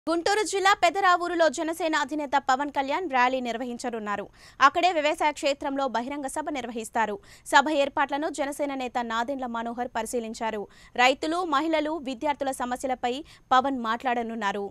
గుంటూరు జిల్లా పెదరావూరులో జనసేన అధినేత పవన్ కళ్యాణ్ ర్యాలీ నిర్వహించనున్నారు అక్కడే వ్యవసాయ క్షేత్రంలో బహిరంగ సభ నిర్వహిస్తారు సభ ఏర్పాట్లను జనసేన నేత నాదెండ్ల మనోహర్ పరిశీలించారు రైతులు మహిళలు విద్యార్థుల సమస్యలపై పవన్ మాట్లాడనున్నారు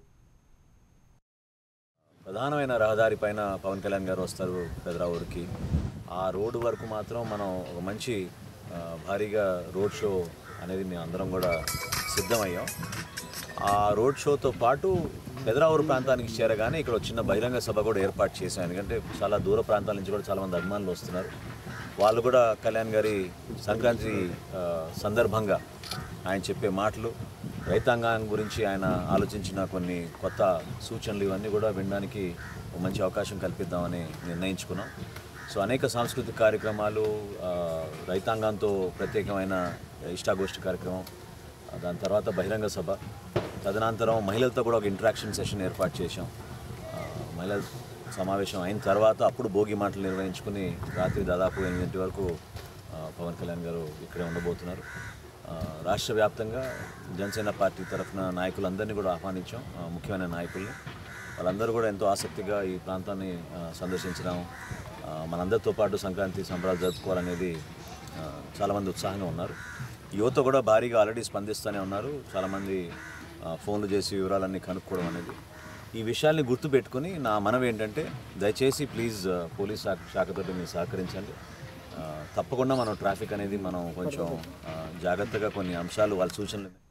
ప్రధానమైన రహదారి పైన పవన్ కళ్యాణ్ గారు వస్తారు పెదరావూరుకి ఆ రోడ్డు వరకు మాత్రం మనం ఒక మంచి ఆ, భారీగా రోడ్ షో అనేది మేము అందరం కూడా సిద్ధమయ్యాం ఆ రోడ్ షోతో పాటు పెదరావూరు ప్రాంతానికి చేరగానే ఇక్కడ ఒక చిన్న బహిరంగ సభ కూడా ఏర్పాటు చేశాం ఎందుకంటే చాలా దూర ప్రాంతాల నుంచి కూడా చాలామంది అభిమానులు వస్తున్నారు వాళ్ళు కూడా కళ్యాణ్ గారి సంక్రాంతి ఆ, సందర్భంగా ఆయన చెప్పే మాటలు రైతాంగం గురించి ఆయన ఆలోచించిన కొన్ని కొత్త సూచనలు ఇవన్నీ కూడా వినడానికి ఒక మంచి అవకాశం కల్పిద్దామని నిర్ణయించుకున్నాం సో అనేక సాంస్కృతిక కార్యక్రమాలు ఆ, రైతాంగంతో ప్రత్యేకమైన ఇష్టాగోష్ఠి కార్యక్రమం ఆ, దాని తర్వాత బహిరంగ సభ తదనంతరం మహిళలతో కూడా ఒక ఇంటరాక్షన్ సెషన్ ఏర్పాటు చేశాం ఆ, మహిళల సమావేశం అయిన తర్వాత అప్పుడు భోగి మాటలు నిర్వహించుకుని రాత్రి దాదాపు ఎనిమిదింటి వరకు ఆ, పవన్ కళ్యాణ్ గారు ఇక్కడే ఉండబోతున్నారు ఆ, రాష్ట్ర వ్యాప్తంగా జనసేన పార్టీ తరఫున నాయకులందరినీ కూడా ఆహ్వానించాం ఆ, ముఖ్యమైన నాయకుల్ని వాళ్ళందరూ కూడా ఎంతో ఆసక్తిగా ఈ ప్రాంతాన్ని ఆ, సందర్శించడం ఆ, మనందరితో పాటు సంక్రాంతి సంబరాలు జరుపుకోవాలనేది ఆ, చాలామంది ఉత్సాహంగా ఉన్నారు యువత కూడా భారీగా ఆల్రెడీ స్పందిస్తూనే ఉన్నారు చాలామంది ఆ, ఫోన్లు చేసి వివరాలన్నీ కనుక్కోవడం అనేది ఈ విషయాల్ని గుర్తుపెట్టుకుని నా మనవి ఏంటంటే దయచేసి ప్లీజ్ ఆ, పోలీస్ శాఖ శాఖతో మీరు సహకరించండి ఆ, తప్పకుండా మనం ట్రాఫిక్ అనేది మనం కొంచెం ఆ, జాగ్రత్తగా కొన్ని అంశాలు వాళ్ళ సూచనలు